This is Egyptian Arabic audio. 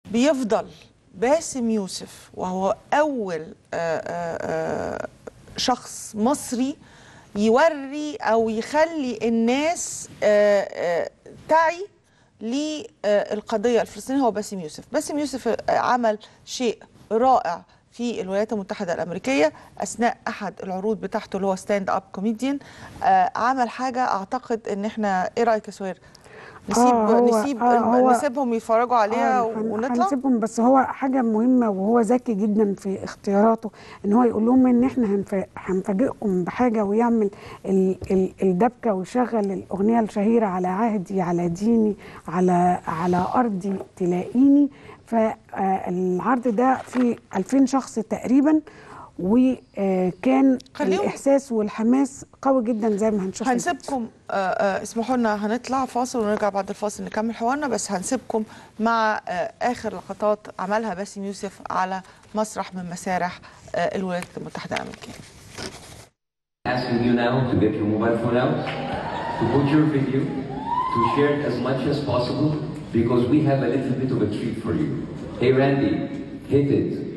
بيفضل باسم يوسف وهو اول آه، آه، آه، شخص مصري يوري او يخلي الناس آه، آه، تعي للقضيه الفلسطينيه هو باسم يوسف باسم يوسف آه، عمل شيء رائع في الولايات المتحده الامريكيه اثناء احد العروض بتاعته اللي هو ستاند اب كوميديان عمل حاجه اعتقد ان احنا ايه رايك يا سهير نسيب هو- نسيب آه، هو- نسيبهم يتفرجوا عليها آه، هن- ونطلع هنسيبهم بس هو حاجه مهمه وهو ذكي جدا في اختياراته ان هو يقول لهم ان احنا هنف- هنفاجئكم بحاجه ويعمل ال ال الدبكه ويشغل الاغنيه الشهيره على عهدي على ديني على على ارضي تلاقيني فالعرض ده فيه 2000 شخص تقريبا وكان خليهم- الاحساس والحماس قوي جدا زي ما هنشوف هنسيبكم آه، آه، اسمحوا لنا هنطلع فاصل ونرجع بعد الفاصل نكمل حوارنا بس هنسيبكم مع آه، اخر لقطات عملها باسم يوسف على مسرح من مسارح آه، الولايات المتحده الامريكيه asking you now to get your mobile phone out, to put your video, to share it as much as possible, because we have a little bit of a treat for you. Hey Randy, hit it.